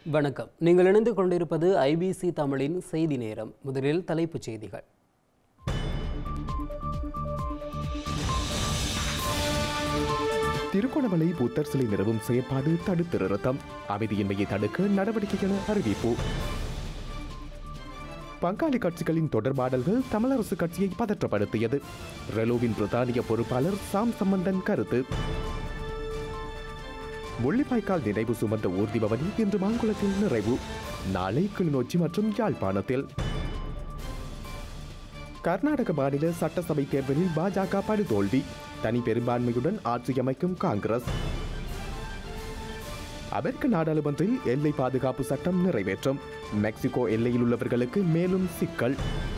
வணக்கம் நீங்கள் இணைந்து கொண்டிருப்பது ஐபிசி தமிழின் செய்தி நேரம் முதலில் தலைப்புச் செய்திகள் திருகோணமலை புத்தர் சிலை நிறுவும் செயற்பாடு தடுத்து நிறுத்தம் அமைதியின்மையை தடுக்க நடவடிக்கை என அறிவிப்பு பங்காளி கட்சிகளின் தொடர்பாடல்கள் தமிழரசு கட்சியை பதற்றப்படுத்தியது ரெலோவின் பிரதானிய பொறுப்பாளர் சாம் சம்பந்தன் கருத்து முள்ளிவாய்க்கால் நினைவு சுமந்த ஊர்தி பவனி இன்று மாங்குளத்தில் நிறைவு நாளை கிளிநொச்சி மற்றும் யாழ்ப்பாணத்தில் கர்நாடக மாநில சட்டசபை தேர்தலில் பாஜக படுதோல்வி தனி பெரும்பான்மையுடன் ஆட்சி அமைக்கும் காங்கிரஸ் அமெரிக்க நாடாளுமன்றில் எல்லை பாதுகாப்பு சட்டம் நிறைவேற்றம் மெக்சிகோ எல்லையில் உள்ளவர்களுக்கு மேலும் சிக்கல்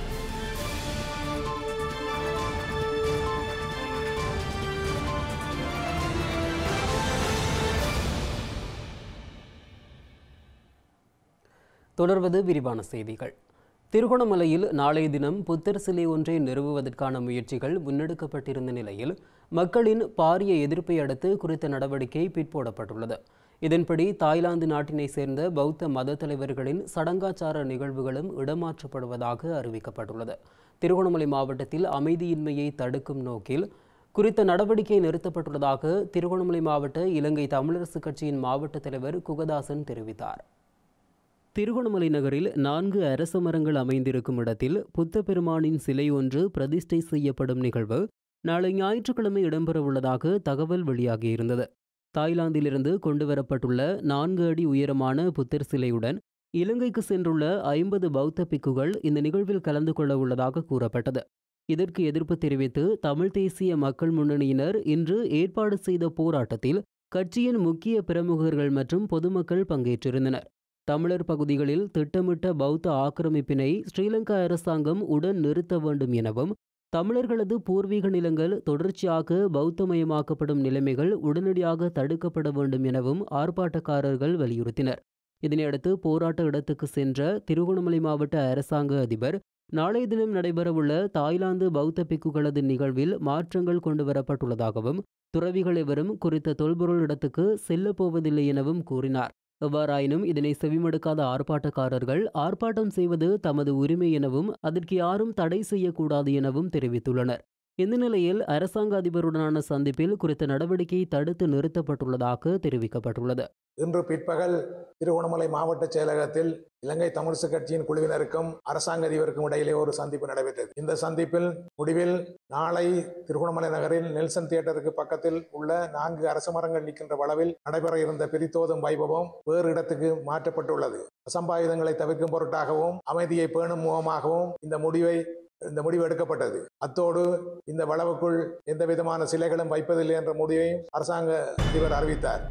தொடர்வது விரிவான செய்திகள் திருகோணமலையில் நாளைய தினம் புத்தர் சிலை ஒன்றை நிறுவுவதற்கான முயற்சிகள் முன்னெடுக்கப்பட்டிருந்த நிலையில் மக்களின் பாரிய எதிர்ப்பை அடுத்து குறித்த நடவடிக்கை பிற்போடப்பட்டுள்ளது இதன்படி தாய்லாந்து நாட்டினை சேர்ந்த பௌத்த மத தலைவர்களின் சடங்காச்சார நிகழ்வுகளும் இடமாற்றப்படுவதாக அறிவிக்கப்பட்டுள்ளது திருகோணமலை மாவட்டத்தில் அமைதியின்மையை தடுக்கும் நோக்கில் குறித்த நடவடிக்கை நிறுத்தப்பட்டுள்ளதாக திருகோணமலை மாவட்ட இலங்கை தமிழரசு கட்சியின் மாவட்ட தலைவர் குகதாசன் தெரிவித்தார் திருகோணமலை நகரில் நான்கு அரச மரங்கள் அமைந்திருக்கும் இடத்தில் புத்த பெருமானின் சிலை ஒன்று பிரதிஷ்டை செய்யப்படும் நிகழ்வு நாளை ஞாயிற்றுக்கிழமை இடம்பெறவுள்ளதாக தகவல் வெளியாகியிருந்தது தாய்லாந்திலிருந்து கொண்டுவரப்பட்டுள்ள நான்கு அடி உயரமான புத்தர் சிலையுடன் இலங்கைக்கு சென்றுள்ள ஐம்பது பௌத்த பிக்குகள் இந்த நிகழ்வில் கலந்து கொள்ள உள்ளதாக கூறப்பட்டது இதற்கு எதிர்ப்பு தெரிவித்து தமிழ் தேசிய மக்கள் முன்னணியினர் இன்று ஏற்பாடு செய்த போராட்டத்தில் கட்சியின் முக்கிய பிரமுகர்கள் மற்றும் பொதுமக்கள் பங்கேற்றிருந்தனர் தமிழர் பகுதிகளில் திட்டமிட்ட பௌத்த ஆக்கிரமிப்பினை ஸ்ரீலங்கா அரசாங்கம் உடன் நிறுத்த வேண்டும் எனவும் தமிழர்களது பூர்வீக நிலங்கள் தொடர்ச்சியாக பௌத்தமயமாக்கப்படும் நிலைமைகள் உடனடியாக தடுக்கப்பட வேண்டும் எனவும் ஆர்ப்பாட்டக்காரர்கள் வலியுறுத்தினர் இதனையடுத்து போராட்ட இடத்துக்கு சென்ற திருகோணமலை மாவட்ட அரசாங்க அதிபர் நாளைய தினம் நடைபெறவுள்ள தாய்லாந்து பௌத்த பிக்குகளது நிகழ்வில் மாற்றங்கள் கொண்டுவரப்பட்டுள்ளதாகவும் துறவிகள் எவரும் குறித்த தொல்பொருள் இடத்துக்கு செல்லப் போவதில்லை எனவும் கூறினார் எவ்வாறாயினும் இதனை செவிமடுக்காத ஆர்ப்பாட்டக்காரர்கள் ஆர்ப்பாட்டம் செய்வது தமது உரிமை எனவும் அதற்கு யாரும் தடை செய்யக்கூடாது எனவும் தெரிவித்துள்ளனர் இந்த நிலையில் அரசாங்க அதிபருடனான சந்திப்பில் குறித்த நடவடிக்கை தடுத்து நிறுத்தப்பட்டுள்ளதாக தெரிவிக்கப்பட்டுள்ளது இன்று பிற்பகல் திருகோணமலை மாவட்ட செயலகத்தில் இலங்கை தமிழிசு கட்சியின் குழுவினருக்கும் அரசாங்க அதிபருக்கும் இடையிலே ஒரு சந்திப்பு நடைபெற்றது இந்த சந்திப்பில் முடிவில் நாளை திருகோணமலை நகரில் நெல்சன் தியேட்டருக்கு பக்கத்தில் உள்ள நான்கு அரச மரங்கள் நிற்கின்ற வளவில் நடைபெற இருந்த பிரித்தோதும் வைபவம் வேறு இடத்துக்கு மாற்றப்பட்டுள்ளது அசம்பாயுதங்களை தவிர்க்கும் பொருட்டாகவும் அமைதியை பேணும் முகமாகவும் இந்த முடிவை இந்த முடிவு எடுக்கப்பட்டது அத்தோடு இந்த வளவுக்குள் எந்த விதமான சிலைகளும் வைப்பதில்லை என்ற முடிவையும் அரசாங்க அதிபர் அறிவித்தார்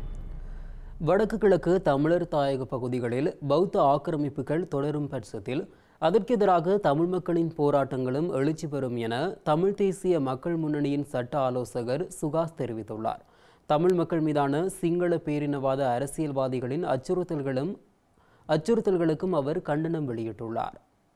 வடக்கு கிழக்கு தமிழர் தாயக பகுதிகளில் பௌத்த ஆக்கிரமிப்புகள் தொடரும் பட்சத்தில் அதற்கு எதிராக தமிழ் மக்களின் போராட்டங்களும் எழுச்சி பெறும் என தமிழ் தேசிய மக்கள் முன்னணியின் சட்ட ஆலோசகர் சுகாஸ் தெரிவித்துள்ளார் தமிழ் மக்கள் மீதான சிங்கள பேரினவாத அரசியல்வாதிகளின் அச்சுறுத்தல்களும் அச்சுறுத்தல்களுக்கும் அவர் கண்டனம் வெளியிட்டுள்ளார்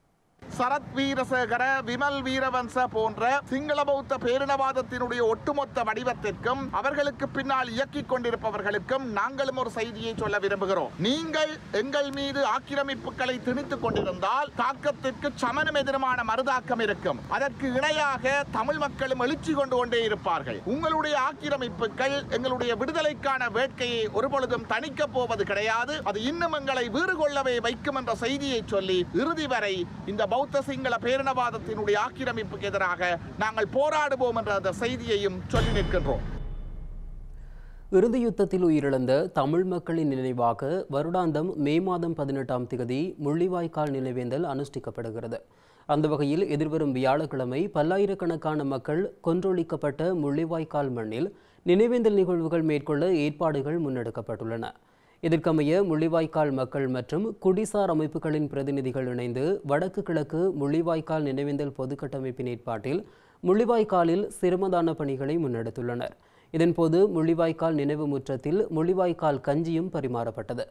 சரத் வீரசேகர விமல் வீரவன்ச போன்ற சிங்கள பௌத்த பேரினவாதத்தினுடைய ஒட்டுமொத்த வடிவத்திற்கும் அவர்களுக்கு பின்னால் இயக்கிக் கொண்டிருப்பவர்களுக்கும் நாங்களும் ஒரு செய்தியை சொல்ல விரும்புகிறோம் நீங்கள் எங்கள் மீது ஆக்கிரமிப்புகளை திணித்துக் கொண்டிருந்தால் தாக்கத்திற்கு சமனும் எதிரமான மறுதாக்கம் இருக்கும் அதற்கு இணையாக தமிழ் மக்களும் எழுச்சி கொண்டு கொண்டே இருப்பார்கள் உங்களுடைய ஆக்கிரமிப்புகள் எங்களுடைய விடுதலைக்கான வேட்கையை ஒருபொழுதும் தணிக்கப் போவது கிடையாது அது இன்னும் எங்களை வீறு கொள்ளவே வைக்கும் என்ற செய்தியை சொல்லி இறுதி வரை இந்த பௌத்த சிங்கள பேரினவாதத்தினுடைய ஆக்கிரமிப்புக்கு எதிராக நாங்கள் போராடுவோம் என்ற அந்த செய்தியையும் சொல்லி நிற்கின்றோம் இறுதி யுத்தத்தில் உயிரிழந்த தமிழ் மக்களின் நினைவாக வருடாந்தம் மே மாதம் பதினெட்டாம் திகதி முள்ளிவாய்க்கால் நினைவேந்தல் அனுஷ்டிக்கப்படுகிறது அந்த வகையில் எதிர்வரும் வியாழக்கிழமை பல்லாயிரக்கணக்கான மக்கள் கொன்றொழிக்கப்பட்ட முள்ளிவாய்க்கால் மண்ணில் நினைவேந்தல் நிகழ்வுகள் மேற்கொள்ள ஏற்பாடுகள் முன்னெடுக்கப்பட்டுள்ளன இதற்கமைய முள்ளிவாய்க்கால் மக்கள் மற்றும் குடிசார் அமைப்புகளின் பிரதிநிதிகள் இணைந்து வடக்கு கிழக்கு முள்ளிவாய்க்கால் நினைவேந்தல் பொதுக்கட்டமைப்பின் ஏற்பாட்டில் முள்ளிவாய்க்காலில் சிரமதான பணிகளை முன்னெடுத்துள்ளனர் இதன்போது முள்ளிவாய்க்கால் நினைவு முற்றத்தில் முள்ளிவாய்க்கால் கஞ்சியும் பரிமாறப்பட்டது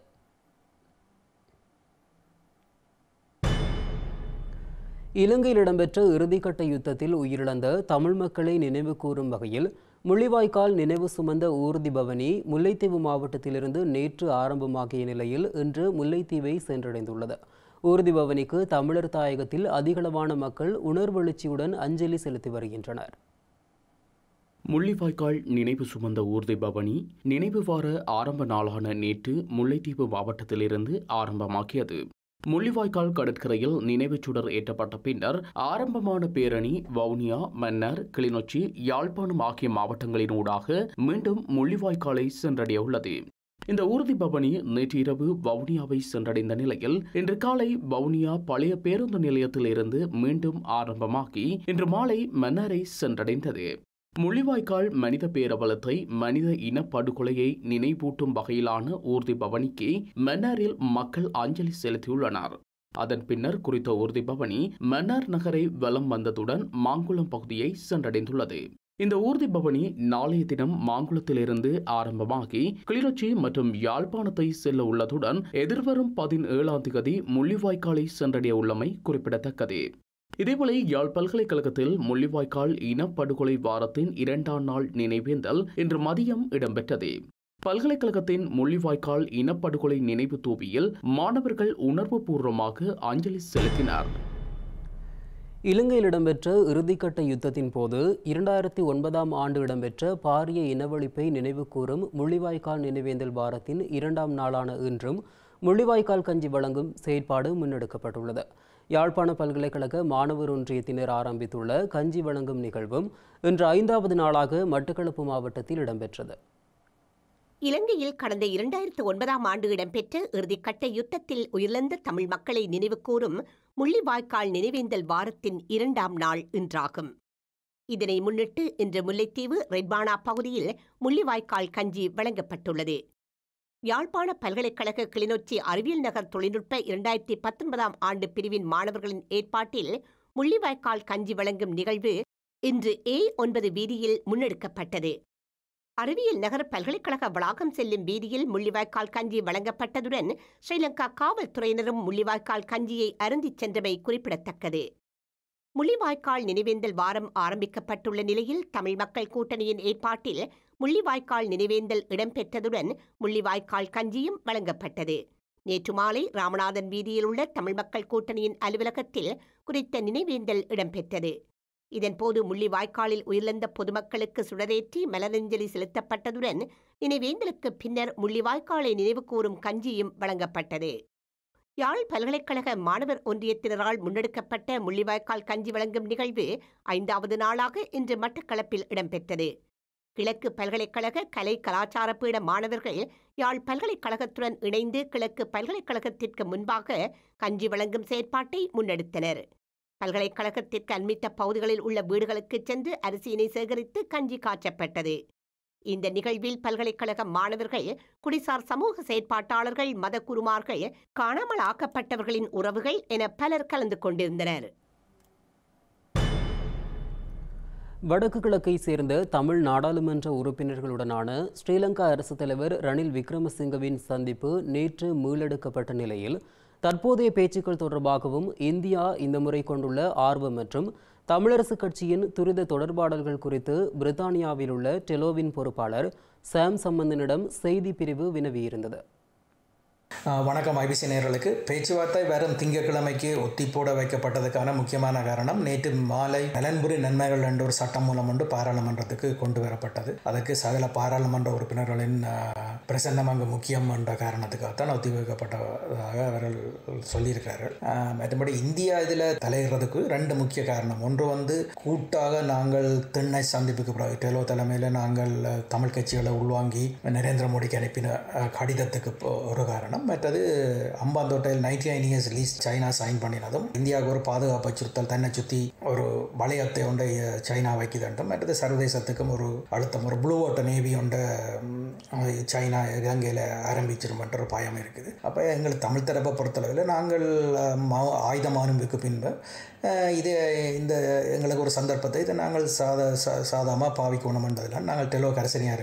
இலங்கையில் இடம்பெற்ற இறுதிக்கட்ட யுத்தத்தில் உயிரிழந்த தமிழ் மக்களை நினைவு கூறும் வகையில் முள்ளிவாய்க்கால் நினைவு சுமந்த ஊர்தி பவனி முல்லைத்தீவு மாவட்டத்திலிருந்து நேற்று ஆரம்பமாகிய நிலையில் இன்று முல்லைத்தீவை சென்றடைந்துள்ளது ஊர்தி பவனிக்கு தமிழர் தாயகத்தில் அதிகளவான மக்கள் உணர்வெழுச்சியுடன் அஞ்சலி செலுத்தி வருகின்றனர் முள்ளிவாய்க்கால் நினைவு சுமந்த ஊர்தி பவனி நினைவு வார ஆரம்ப நாளான நேற்று முல்லைத்தீவு மாவட்டத்திலிருந்து ஆரம்பமாகியது முள்ளிவாய்க்கால் கடற்கரையில் நினைவுச் சுடர் ஏற்றப்பட்ட பின்னர் ஆரம்பமான பேரணி வவுனியா மன்னர் கிளிநொச்சி யாழ்ப்பாணம் ஆகிய மாவட்டங்களின் ஊடாக மீண்டும் முள்ளிவாய்க்காலை சென்றடைய உள்ளது இந்த ஊர்தி பவனி நேற்று இரவு வவுனியாவை சென்றடைந்த நிலையில் இன்று காலை வவுனியா பழைய பேருந்து நிலையத்தில் இருந்து மீண்டும் ஆரம்பமாகி இன்று மாலை மன்னரை சென்றடைந்தது முள்ளிவாய்க்கால் மனித பேரவலத்தை மனித இனப்படுகொலையை நினைவூட்டும் வகையிலான ஊர்தி பவனிக்கு மன்னாரில் மக்கள் அஞ்சலி செலுத்தியுள்ளனர் அதன் பின்னர் குறித்த ஊர்தி பவனி மன்னார் நகரை வலம் வந்ததுடன் மாங்குளம் பகுதியை சென்றடைந்துள்ளது இந்த ஊர்தி பவனி நாளைய தினம் மாங்குளத்திலிருந்து ஆரம்பமாகி கிளிநொச்சி மற்றும் யாழ்ப்பாணத்தை செல்ல உள்ளதுடன் எதிர்வரும் பதினேழாம் திகதி முள்ளிவாய்க்காலை சென்றடைய உள்ளமை குறிப்பிடத்தக்கது இதேபோல யாழ் பல்கலைக்கழகத்தில் முள்ளிவாய்க்கால் இனப்படுகொலை வாரத்தின் இரண்டாம் நாள் நினைவேந்தல் இன்று மதியம் இடம்பெற்றது பல்கலைக்கழகத்தின் முள்ளிவாய்க்கால் இனப்படுகொலை நினைவு தூவியில் மாணவர்கள் உணர்வுபூர்வமாக அஞ்சலி செலுத்தினர் இலங்கையில் இடம்பெற்ற இறுதிக்கட்ட யுத்தத்தின் போது இரண்டாயிரத்தி ஒன்பதாம் ஆண்டு இடம்பெற்ற பாரிய இனவழிப்பை நினைவுகூரும் முள்ளிவாய்க்கால் நினைவேந்தல் வாரத்தின் இரண்டாம் நாளான இன்றும் முள்ளிவாய்க்கால் கஞ்சி வழங்கும் செயற்பாடு முன்னெடுக்கப்பட்டுள்ளது யாழ்ப்பாண பல்கலைக்கழக மாணவர் ஒன்றியத்தினர் ஆரம்பித்துள்ள கஞ்சி வழங்கும் நிகழ்வும் இன்று ஐந்தாவது நாளாக மட்டக்களப்பு மாவட்டத்தில் இடம்பெற்றது இலங்கையில் கடந்த இரண்டாயிரத்து ஒன்பதாம் ஆண்டு இடம்பெற்ற இறுதிக்கட்ட யுத்தத்தில் உயிரிழந்த தமிழ் மக்களை நினைவுகூரும் முள்ளிவாய்க்கால் நினைவேந்தல் வாரத்தின் இரண்டாம் நாள் இன்றாகும் இதனை முன்னிட்டு இன்று முல்லைத்தீவு ரெட்பானா பகுதியில் முள்ளிவாய்க்கால் கஞ்சி வழங்கப்பட்டுள்ளது யாழ்ப்பாண பல்கலைக்கழக கிளிநொச்சி அறிவியல் நகர் தொழில்நுட்ப இரண்டாயிரத்தி பத்தொன்பதாம் ஆண்டு பிரிவின் மாணவர்களின் ஏற்பாட்டில் முள்ளிவாய்க்கால் கஞ்சி வழங்கும் நிகழ்வு இன்று ஏ ஒன்பது வீதியில் முன்னெடுக்கப்பட்டது அறிவியல் நகர் பல்கலைக்கழக வளாகம் செல்லும் வீதியில் முள்ளிவாய்க்கால் கஞ்சி வழங்கப்பட்டதுடன் ஸ்ரீலங்கா காவல்துறையினரும் முள்ளிவாய்க்கால் கஞ்சியை அருந்திச் சென்றமை குறிப்பிடத்தக்கது முள்ளிவாய்க்கால் நினைவேந்தல் வாரம் ஆரம்பிக்கப்பட்டுள்ள நிலையில் தமிழ் மக்கள் கூட்டணியின் ஏற்பாட்டில் முள்ளிவாய்க்கால் நினைவேந்தல் இடம்பெற்றதுடன் முள்ளிவாய்க்கால் கஞ்சியும் வழங்கப்பட்டது நேற்று மாலை ராமநாதன் வீதியில் உள்ள தமிழ் மக்கள் கூட்டணியின் அலுவலகத்தில் குறித்த நினைவேந்தல் இடம்பெற்றது இதன்போது முள்ளிவாய்க்காலில் உயிரிழந்த பொதுமக்களுக்கு சுடரேற்றி மலரஞ்சலி செலுத்தப்பட்டதுடன் நினைவேந்தலுக்கு பின்னர் முள்ளிவாய்க்காலை நினைவுகூரும் கஞ்சியும் வழங்கப்பட்டது யாழ் பல்கலைக்கழக மாணவர் ஒன்றியத்தினரால் முன்னெடுக்கப்பட்ட முள்ளிவாய்க்கால் கஞ்சி வழங்கும் நிகழ்வு ஐந்தாவது நாளாக இன்று மட்டக்களப்பில் இடம்பெற்றது கிழக்கு பல்கலைக்கழக கலை கலாச்சார பீட மாணவர்கள் யாழ் பல்கலைக்கழகத்துடன் இணைந்து கிழக்கு பல்கலைக்கழகத்திற்கு முன்பாக கஞ்சி வழங்கும் செயற்பாட்டை முன்னெடுத்தனர் பல்கலைக்கழகத்திற்கு அண்மித்த பகுதிகளில் உள்ள வீடுகளுக்கு சென்று அரிசியினை சேகரித்து கஞ்சி காய்ச்சப்பட்டது இந்த நிகழ்வில் பல்கலைக்கழக மாணவர்கள் குடிசார் சமூக செயற்பாட்டாளர்கள் மதகுருமார்கள் காணாமல் ஆக்கப்பட்டவர்களின் உறவுகள் என பலர் கலந்து கொண்டிருந்தனர் வடக்கு கிழக்கை சேர்ந்த தமிழ் நாடாளுமன்ற உறுப்பினர்களுடனான ஸ்ரீலங்கா அரசுத் தலைவர் ரணில் விக்ரமசிங்கவின் சந்திப்பு நேற்று மீளெடுக்கப்பட்ட நிலையில் தற்போதைய பேச்சுக்கள் தொடர்பாகவும் இந்தியா இந்த முறை கொண்டுள்ள ஆர்வம் மற்றும் தமிழரசு கட்சியின் துரித தொடர்பாடல்கள் குறித்து பிரித்தானியாவில் உள்ள டெலோவின் பொறுப்பாளர் சாம் சம்பந்தனிடம் செய்தி பிரிவு வினவியிருந்தது ஆஹ் வணக்கம் ஐபிசி நேயர்களுக்கு பேச்சுவார்த்தை வரும் திங்கட்கிழமைக்கு ஒத்திப்போட வைக்கப்பட்டதுக்கான முக்கியமான காரணம் நேற்று மாலை நலன்புரி நன்மைகள் என்ற ஒரு சட்டம் மூலம் ஒன்று பாராளுமன்றத்துக்கு கொண்டு வரப்பட்டது அதற்கு சகல பாராளுமன்ற உறுப்பினர்களின் ஆஹ், பிரசன்னம் அங்கு முக்கியம் என்ற காரணத்துக்காகத்தான் ஒத்தி வைக்கப்பட்டதாக அவர்கள் சொல்லியிருக்கிறார்கள் ஆஹ், மற்றபடி இந்தியா இதில் தலையிடுறதுக்கு ரெண்டு முக்கிய காரணம் ஒன்று வந்து கூட்டாக நாங்கள் திண்ணை சந்திப்புக்கு பிறகு டெலோ தலைமையில் நாங்கள் அஹ், தமிழ் கட்சிகளை உள்வாங்கி நரேந்திர மோடிக்கு அனுப்பின அஹ், கடிதத்துக்கு இப்போ ஒரு காரணம் மற்றது அம்பாந்தோட்டையில் ninety nine years lease China sign பண்ணினதும் இந்தியாவுக்கு ஒரு பாதுகாப்பு அச்சுறுத்தல் தன்னை சுற்றி ஒரு வளையத்தை ஒன்றை அஹ், சைனா வைக்குதுன்றும் மற்றது சர்வதேசத்துக்கும் ஒரு அழுத்தம் ஒரு ப்ளூ வாட்டர் நேவி ஒன்றை ம், சைனா இலங்கையில் ஆரம்பிச்சிருமன்ற ஒரு பயம் இருக்குது அப்போ எங்கள் தமிழ் தரப்பை பொறுத்தளவில் நாங்கள் அஹ், ம- ஆயுதம் ஆரம்பிக்கு பின்பு அஹ், இது இந்த எங்களுக்கு ஒரு சந்தர்ப்பத்தை இதை நாங்கள் சாத சா சாதாமாக பாவிக்கணுமென்றதில் நாங்கள் டெலோ கரசனியாக இருக்கிறோம்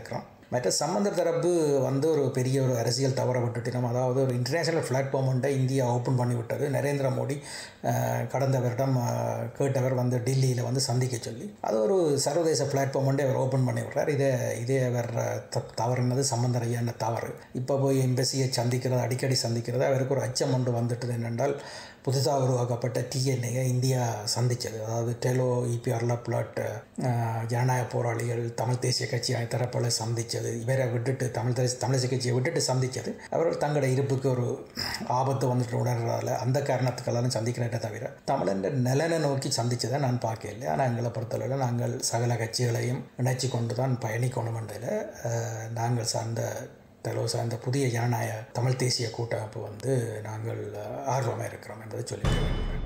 மற்ற சம்பந்த தரப்பு வந்து ஒரு பெரிய ஒரு அரசியல் தவற விட்டுட்டினோம் அதாவது ஒரு இன்டர்நேஷனல் பிளாட்ஃபார்மெண்ட்டை இந்தியா ஓப்பன் பண்ணி விட்டது நரேந்திர மோடி அஹ், கடந்த வருடம் அஹ், கேட்டவர் வந்து டெல்லியில் வந்து சந்திக்க சொல்லி அது ஒரு சர்வதேச பிளாட்ஃபார்மெண்ட்டை அவர் ஓப்பன் பண்ணி விடுறார் இதே இதே அவர் த தவறுனது சம்பந்தர் ஐயான தவறு இப்போ போய் எம்பசியை சந்திக்கிறது அடிக்கடி சந்திக்கிறது அவருக்கு ஒரு அச்சம் ஒன்று வந்துட்டது என்னென்றால் புதுசாக உருவாக்கப்பட்ட டிஎன்ஏயை இந்தியா சந்தித்தது அதாவது டெலோ இபிஆர்ல பிளாட் ஜனநாயக போராளிகள் தமிழ் தேசிய கட்சி தரப்புகளை சந்தித்தது இவரை விட்டுட்டு தமிழ் தேசிய தமிழ் தேசிய கட்சியை விட்டுட்டு சந்தித்தது அவர்கள் தங்களோட இருப்புக்கு ஒரு ஆபத்து வந்துட்டு உணர்றதால அந்த காரணத்துக்கெல்லாம் சந்திக்கிறேன் தவிர தமிழன் நலனை நோக்கி சந்தித்ததை நான் பார்க்கல ஆனால் எங்களை பொறுத்தளவில் நாங்கள் சகல கட்சிகளையும் இணைச்சி கொண்டு தான் பயணிக்கணும் என்றதில் நாங்கள் சார்ந்த தெலோ சார்ந்த புதிய ஜனநாயக தமிழ் தேசிய கூட்டமைப்பு வந்து நாங்கள் ஆர்வமாக இருக்கிறோம் என்பதை சொல்லிக்க விரும்புகிறேன்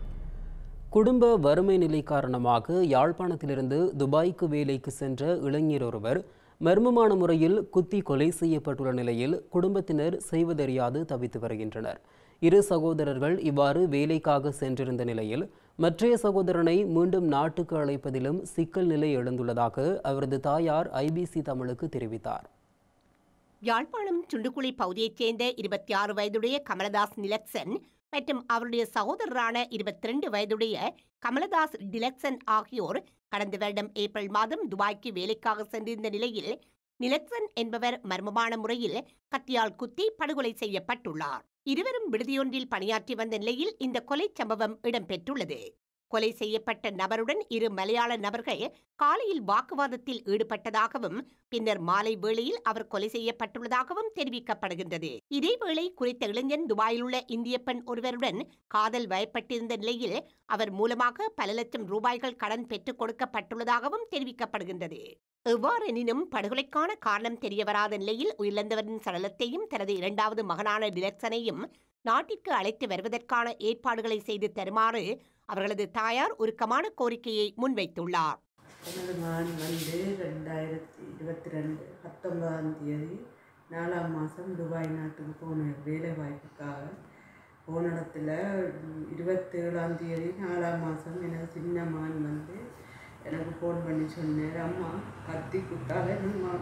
குடும்ப வறுமை நிலை காரணமாக யாழ்ப்பாணத்திலிருந்து துபாய்க்கு வேலைக்கு சென்ற இளைஞர் ஒருவர் மர்மமான முறையில் குத்தி கொலை செய்யப்பட்டுள்ள நிலையில் குடும்பத்தினர் செய்வதறியாது தவித்து வருகின்றனர் இரு சகோதரர்கள் இவ்வாறு வேலைக்காக சென்றிருந்த நிலையில் மற்றைய சகோதரனை மீண்டும் நாட்டுக்கு அழைப்பதிலும் சிக்கல் நிலை எழுந்துள்ளதாக அவரது தாயார் ஐபிசி தமிழுக்கு தெரிவித்தார் யாழ்ப்பாணம் சுண்டுக்குழி பகுதியைச் சேர்ந்த இருபத்தி ஆறு வயதுடைய கமலதாஸ் நிலக்சன் மற்றும் அவருடைய சகோதரரான இருபத்தி ரெண்டு வயதுடைய கமலதாஸ் டிலக்சன் ஆகியோர் கடந்த வருடம் ஏப்ரல் மாதம் துபாய்க்கு வேலைக்காக சென்றிருந்த நிலையில் நிலக்சன் என்பவர் மர்மமான முறையில் கத்தியால் குத்தி படுகொலை செய்யப்பட்டுள்ளார் இருவரும் விடுதியொன்றில் பணியாற்றி வந்த நிலையில் இந்த கொலை சம்பவம் இடம்பெற்றுள்ளது கொலை செய்யப்பட்ட நபருடன் இரு மலையாள நபர்கள் காலையில் வாக்குவாதத்தில் ஈடுபட்டதாகவும் பின்னர் மாலை வேளையில் அவர் கொலை செய்யப்பட்டுள்ளதாகவும் தெரிவிக்கப்படுகின்றது இதேவேளை குறித்த இளைஞன் துபாயில் உள்ள இந்திய பெண் ஒருவருடன் காதல் வயப்பட்டிருந்த நிலையில் அவர் மூலமாக பல லட்சம் ரூபாய்கள் கடன் பெற்றுக் கொடுக்கப்பட்டுள்ளதாகவும் தெரிவிக்கப்படுகின்றது எவ்வாறெனினும் படுகொலைக்கான காரணம் தெரியவராத நிலையில் உயிரிழந்தவரின் சடலத்தையும் தனது இரண்டாவது மகனான டிலக்சனையும் நாட்டிற்கு அழைத்து வருவதற்கான ஏற்பாடுகளை செய்து தருமாறு அவர்களது தாயார் உருக்கமான கோரிக்கையை முன்வைத்துள்ளார் எனது மகன் வந்து ரெண்டாயிரத்தி இருபத்தி ரெண்டு பத்தொன்பதாம் தேதி நாலாம் மாதம் துபாய் நாட்டுக்கு போனேன் வேலை வாய்ப்புக்காக போன இடத்துல இருபத்தேழாம் தேதி நாலாம் மாதம் எனது சின்ன மகன் வந்து எனக்கு ஃபோன் பண்ணி சொன்னார் அம்மா கத்தி குத்தால நம்ம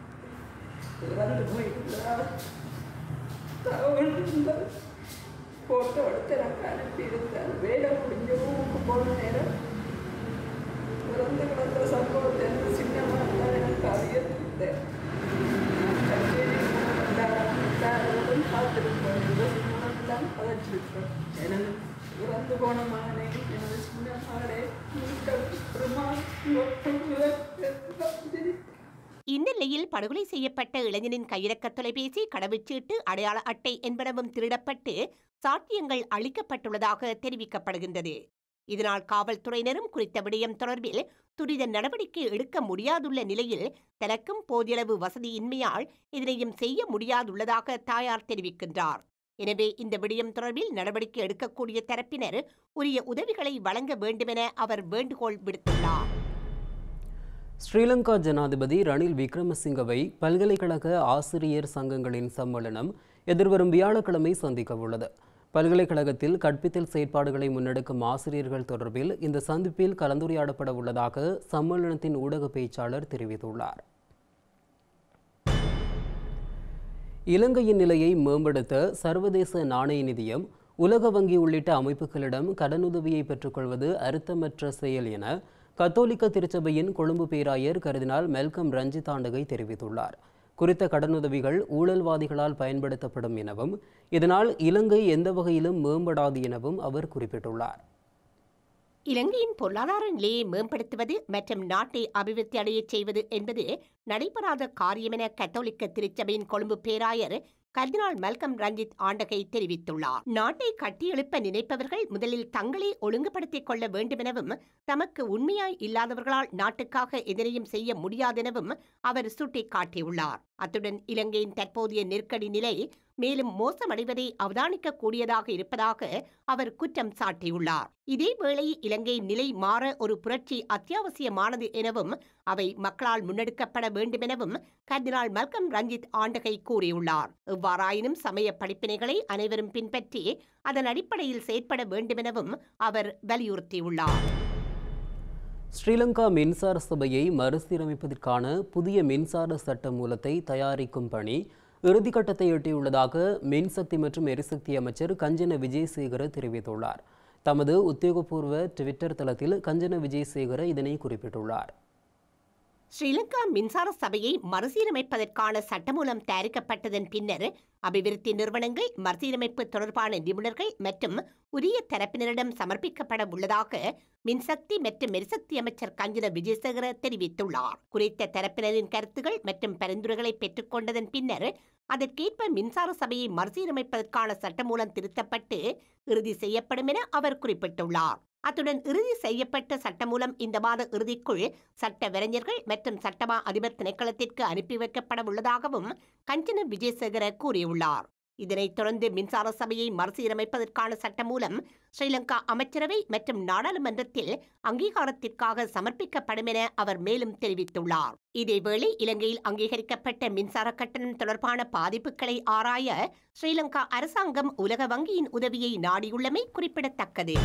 இறந்து போயிருந்தார் தகவல் இருந்தது ஃபோட்டோ எடுத்து எனக்கு அனுப்பியிருந்தார் வேலை முடிஞ்ச ஊருக்கு போன நேரம் இறந்து கிடந்த சம்பவத்தை எனக்கு சின்ன மகன் தான் எனக்கு அறியத்திருந்தேன் பார்த்துருப்பேன் இந்த சின்னதான் பதச்சிருப்பேன் எனது இறந்து போன மகனை எனது சின்ன மகனை மீட்க இந்த நிலையில் படுகொலை செய்யப்பட்ட இளைஞனின் கையிறக்க தொலைபேசி கடவுச்சீட்டு அடையாள அட்டை என்பனவும் திருடப்பட்டு சாட்டியங்கள் அளிக்கப்பட்டுள்ளதாக தெரிவிக்கப்படுகின்றது இதனால் காவல்துறையினரும் குறித்த விடயம் தொடர்பில் துரித நடவடிக்கை எடுக்க முடியாதுள்ள நிலையில் தனக்கும் போதியளவு வசதியின்மையால் இதனையும் செய்ய முடியாதுள்ளதாக தாயார் தெரிவிக்கின்றார் எனவே இந்த விடயம் தொடர்பில் நடவடிக்கை எடுக்கக்கூடிய தரப்பினர் உரிய உதவிகளை வழங்க வேண்டுமென அவர் வேண்டுகோள் விடுத்துள்ளார் ஸ்ரீலங்கா ஜனாதிபதி ரணில் விக்ரமசிங்கவை பல்கலைக்கழக ஆசிரியர் சங்கங்களின் சம்மேளனம் எதிர்வரும் வியாழக்கிழமை சந்திக்க உள்ளது பல்கலைக்கழகத்தில் கற்பித்தல் செயற்பாடுகளை முன்னெடுக்கும் ஆசிரியர்கள் தொடர்பில் இந்த சந்திப்பில் கலந்துரையாடப்பட உள்ளதாக சம்மேளனத்தின் ஊடக பேச்சாளர் தெரிவித்துள்ளார் இலங்கையின் நிலையை மேம்படுத்த சர்வதேச நாணய நிதியம் உலக வங்கி உள்ளிட்ட அமைப்புகளிடம் கடனுதவியை பெற்றுக்கொள்வது அர்த்தமற்ற செயல் என கத்தோலிக்க திருச்சபையின் கொழும்பு பேராயர் கருதினால் மெல்கம் ரஞ்சித் ஆண்டகை தெரிவித்துள்ளார் குறித்த கடனுதவிகள் ஊழல்வாதிகளால் பயன்படுத்தப்படும் எனவும் இதனால் இலங்கை எந்த வகையிலும் மேம்படாது எனவும் அவர் குறிப்பிட்டுள்ளார் இலங்கையின் பொருளாதார நிலையை மேம்படுத்துவது மற்றும் நாட்டை அபிவிருத்தி அடையச் செய்வது என்பது நடைபெறாத காரியமென கத்தோலிக்க திருச்சபையின் கொழும்பு பேராயர் கர்தினால் மல்கம் ரஞ்சித் ஆண்டகை தெரிவித்துள்ளார் நாட்டை கட்டியெழுப்ப நினைப்பவர்கள் முதலில் தங்களை ஒழுங்குபடுத்திக் கொள்ள வேண்டுமெனவும் தமக்கு உண்மையாய் இல்லாதவர்களால் நாட்டுக்காக எதனையும் செய்ய முடியாதெனவும் அவர் சுட்டிக்காட்டியுள்ளார் அத்துடன் இலங்கையின் தற்போதைய நெருக்கடி நிலை மேலும் மோசமடைவதை அவதானிக்க கூடியதாக இருப்பதாக அவர் குற்றம் சாட்டியுள்ளார் இதேவேளை இலங்கை நிலை மாற ஒரு புரட்சி அத்தியாவசியமானது எனவும் அவை மக்களால் முன்னெடுக்கப்பட வேண்டுமெனவும் கர்தினால் மல்கம் ரஞ்சித் ஆண்டகை கூறியுள்ளார் எவ்வாறாயினும் சமய படிப்பினைகளை அனைவரும் பின்பற்றி அதன் அடிப்படையில் செயற்பட வேண்டுமெனவும் அவர் வலியுறுத்தியுள்ளார் ஸ்ரீலங்கா மின்சார சபையை மறுசீரமைப்பதற்கான புதிய மின்சார சட்ட மூலத்தை தயாரிக்கும் பணி இறுதிக்கட்டத்தை எட்டியுள்ளதாக மின்சக்தி மற்றும் எரிசக்தி அமைச்சர் கஞ்சன விஜயசேகர தெரிவித்துள்ளார் தமது உத்தியோகபூர்வ ட்விட்டர் தளத்தில் கஞ்சன விஜயசேகர இதனை குறிப்பிட்டுள்ளார் ஸ்ரீலங்கா மின்சார சபையை மறுசீரமைப்பதற்கான சட்டமூலம் தயாரிக்கப்பட்டதன் பின்னர் அபிவிருத்தி நிறுவனங்கள் மறுசீரமைப்பு தொடர்பான நிபுணர்கள் மற்றும் உரிய தரப்பினரிடம் சமர்ப்பிக்கப்பட உள்ளதாக மின்சக்தி மற்றும் எரிசக்தி அமைச்சர் கஞ்சன விஜயசேகர தெரிவித்துள்ளார் குறித்த தரப்பினரின் கருத்துகள் மற்றும் பரிந்துரைகளை பெற்றுக்கொண்டதன் பின்னர் அதற்கேற்ப மின்சார சபையை மறுசீரமைப்பதற்கான சட்டமூலம் திருத்தப்பட்டு இறுதி செய்யப்படும் என அவர் குறிப்பிட்டுள்ளார் அத்துடன் இறுதி செய்யப்பட்ட சட்டமூலம் இந்த மாத இறுதிக்குள் சட்ட வரைஞர்கள் மற்றும் சட்டமா அதிபர் திணைக்களத்திற்கு அனுப்பி வைக்கப்பட உள்ளதாகவும் கஞ்சன விஜயசேகர கூறியுள்ளார் இதனைத் தொடர்ந்து மின்சார சபையை மறுசீரமைப்பதற்கான சட்டமூலம் ஸ்ரீலங்கா அமைச்சரவை மற்றும் நாடாளுமன்றத்தில் அங்கீகாரத்திற்காக சமர்ப்பிக்கப்படும் என அவர் மேலும் தெரிவித்துள்ளார் இதேவேளை இலங்கையில் அங்கீகரிக்கப்பட்ட மின்சார கட்டணம் தொடர்பான பாதிப்புகளை ஆராய ஸ்ரீலங்கா அரசாங்கம் உலக வங்கியின் உதவியை நாடியுள்ளமை குறிப்பிடத்தக்கது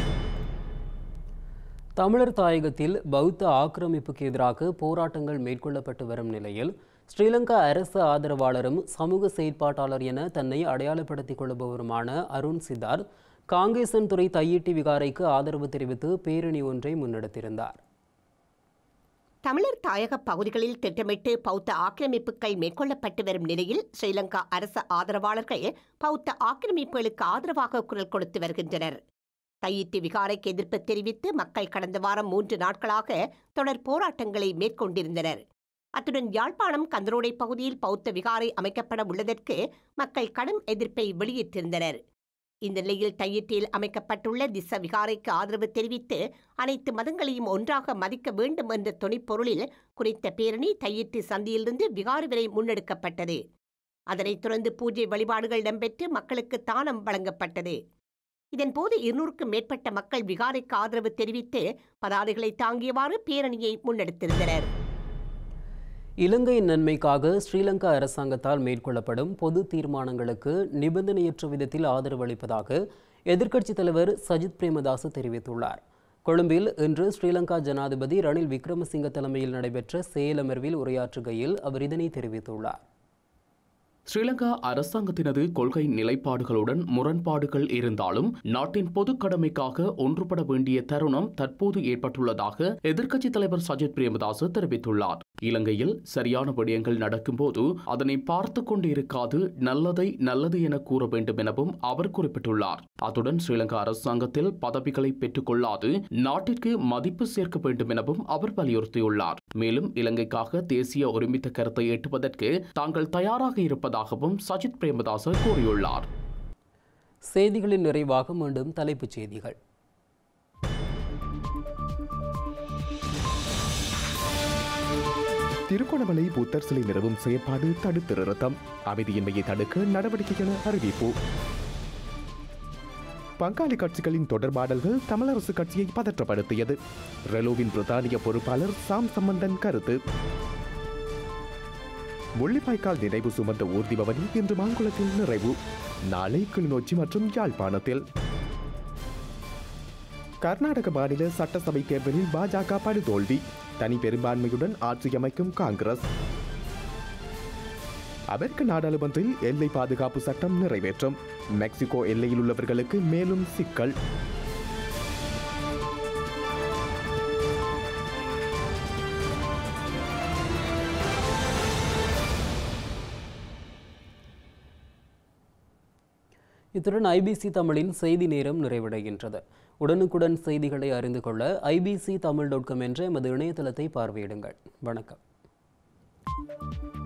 தமிழர் தாயகத்தில் பௌத்த ஆக்கிரமிப்புக்கு எதிராக போராட்டங்கள் மேற்கொள்ளப்பட்டு வரும் நிலையில் ஸ்ரீலங்கா அரசு ஆதரவாளரும் சமூக செயற்பாட்டாளர் என தன்னை அடையாளப்படுத்திக் கொள்பவருமான அருண் சித்தார்த் காங்கேசன் துறை தையிட்டி விகாரைக்கு ஆதரவு தெரிவித்து பேரணி ஒன்றை முன்னெடுத்திருந்தார் தமிழர் தாயக பகுதிகளில் திட்டமிட்டு பௌத்த ஆக்கிரமிப்புகள் மேற்கொள்ளப்பட்டு வரும் நிலையில் ஸ்ரீலங்கா அரசு ஆதரவாளர்கள் பௌத்த ஆக்கிரமிப்புகளுக்கு ஆதரவாக குரல் கொடுத்து வருகின்றனர் தையிட்டி விகாரைக்கு எதிர்ப்பு தெரிவித்து மக்கள் கடந்த வாரம் மூன்று நாட்களாக தொடர் போராட்டங்களை மேற்கொண்டிருந்தனர் அத்துடன் யாழ்ப்பாணம் கந்தரோடை பகுதியில் பௌத்த விகாரை அமைக்கப்பட உள்ளதற்கு மக்கள் கடும் எதிர்ப்பை வெளியிட்டிருந்தனர் இந்த நிலையில் தையிட்டியில் அமைக்கப்பட்டுள்ள திச விகாரைக்கு ஆதரவு தெரிவித்து அனைத்து மதங்களையும் ஒன்றாக மதிக்க வேண்டும் என்ற துணைப்பொருளில் குறித்த பேரணி தையிட்டி சந்தியிலிருந்து விகாரி வரை முன்னெடுக்கப்பட்டது அதனைத் தொடர்ந்து பூஜை வழிபாடுகள் இடம்பெற்று மக்களுக்கு தானம் வழங்கப்பட்டது இதன்போது இருநூறுக்கும் மேற்பட்ட மக்கள் விகாரைக்கு ஆதரவு தெரிவித்து பதாதைகளை தாங்கியவாறு பேரணியை முன்னெடுத்திருந்தனர் இலங்கையின் நன்மைக்காக ஸ்ரீலங்கா அரசாங்கத்தால் மேற்கொள்ளப்படும் பொது தீர்மானங்களுக்கு நிபந்தனையற்ற விதத்தில் ஆதரவு அளிப்பதாக எதிர்க்கட்சித் தலைவர் சஜித் பிரேமதாச தெரிவித்துள்ளார் கொழும்பில் இன்று ஸ்ரீலங்கா ஜனாதிபதி ரணில் விக்ரமசிங்க தலைமையில் நடைபெற்ற செயலமர்வில் உரையாற்றுகையில் அவர் இதனை தெரிவித்துள்ளார் ஸ்ரீலங்கா அரசாங்கத்தினது கொள்கை நிலைப்பாடுகளுடன் முரண்பாடுகள் இருந்தாலும் நாட்டின் பொது கடமைக்காக ஒன்றுபட வேண்டிய தருணம் தற்போது ஏற்பட்டுள்ளதாக எதிர்க்கட்சித் தலைவர் சஜித் பிரேமதாச தெரிவித்துள்ளார் இலங்கையில் சரியான விடயங்கள் நடக்கும்போது அதனை பார்த்து கொண்டு இருக்காது நல்லதை நல்லது என கூற வேண்டும் எனவும் அவர் குறிப்பிட்டுள்ளார் அத்துடன் ஸ்ரீலங்கா அரசாங்கத்தில் பதவிகளை பெற்றுக் கொள்ளாது நாட்டிற்கு மதிப்பு சேர்க்க வேண்டும் எனவும் அவர் வலியுறுத்தியுள்ளார் மேலும் இலங்கைக்காக தேசிய ஒருமித்த கருத்தை எட்டுவதற்கு தாங்கள் தயாராக இருப்பதாகவும் சஜித் பிரேமதாச கூறியுள்ளார் செய்திகளின் நிறைவாக மீண்டும் தலைப்புச் செய்திகள் திருகோணமலை புத்தர் சிலை நிறுவும் செயற்பாடு தடுத்து நிறுத்தம் அமைதியின்மையை தடுக்க நடவடிக்கை என அறிவிப்பு பங்காளி கட்சிகளின் தொடர்பாடல்கள் தமிழரசு கட்சியை பதற்றப்படுத்தியது ரெலோவின் பிரதானிய பொறுப்பாளர் சாம் சம்பந்தன் கருத்து முள்ளிவாய்க்கால் நினைவு சுமந்த ஊர்தி பவனி இன்று மாங்குளத்தில் நிறைவு நாளை கிளிநொச்சி மற்றும் யாழ்ப்பாணத்தில் கர்நாடக மாநில சட்டசபை தேர்தலில் பாஜக படுதோல்வி தனி பெரும்பான்மையுடன் ஆட்சி அமைக்கும் காங்கிரஸ் அமெரிக்க நாடாளுமன்றில் எல்லை பாதுகாப்பு சட்டம் நிறைவேற்றம் மெக்சிகோ எல்லையில் உள்ளவர்களுக்கு மேலும் சிக்கல் இத்துடன் ஐபிசி தமிழின் செய்தி நேரம் நிறைவடைகின்றது உடனுக்குடன் செய்திகளை அறிந்து கொள்ள ஐபிசி தமிழ் டாட் காம் என்ற எமது இணையதளத்தை பார்வையிடுங்கள் வணக்கம்